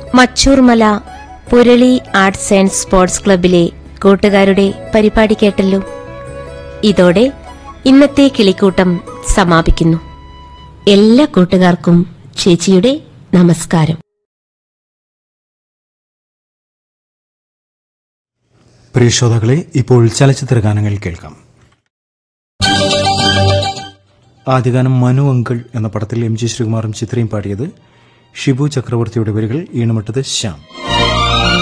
മച്ചൂർമല Purali arts and sports ക്ലബിലെ കൂട്ടുകാരുടെ പരിപാടി കേട്ടല്ലോ ഇതോടെ ഇന്നത്തെ കിളിക്കൂട്ടം സമാപിക്കുന്നു എല്ലാ കൂട്ടുകാർക്കും ചേച്ചിയുടെ നമസ്കാരം പ്രിയ ശ്രോതാക്കളെ ഇപ്പോൾ ചലച്ചിത്ര ഗാനങ്ങൾ കേൾക്കാം ആദ്യഗാനം മനു അങ്കിൾ എന്ന പടത്തിൽ എം ജി ശ്രീകുമാറും ചിത്രയും പാടിയത് ഷിബു ചക്രവർത്തിയുടെ വരികൾ ഈണമിട്ടത് ശ്യാം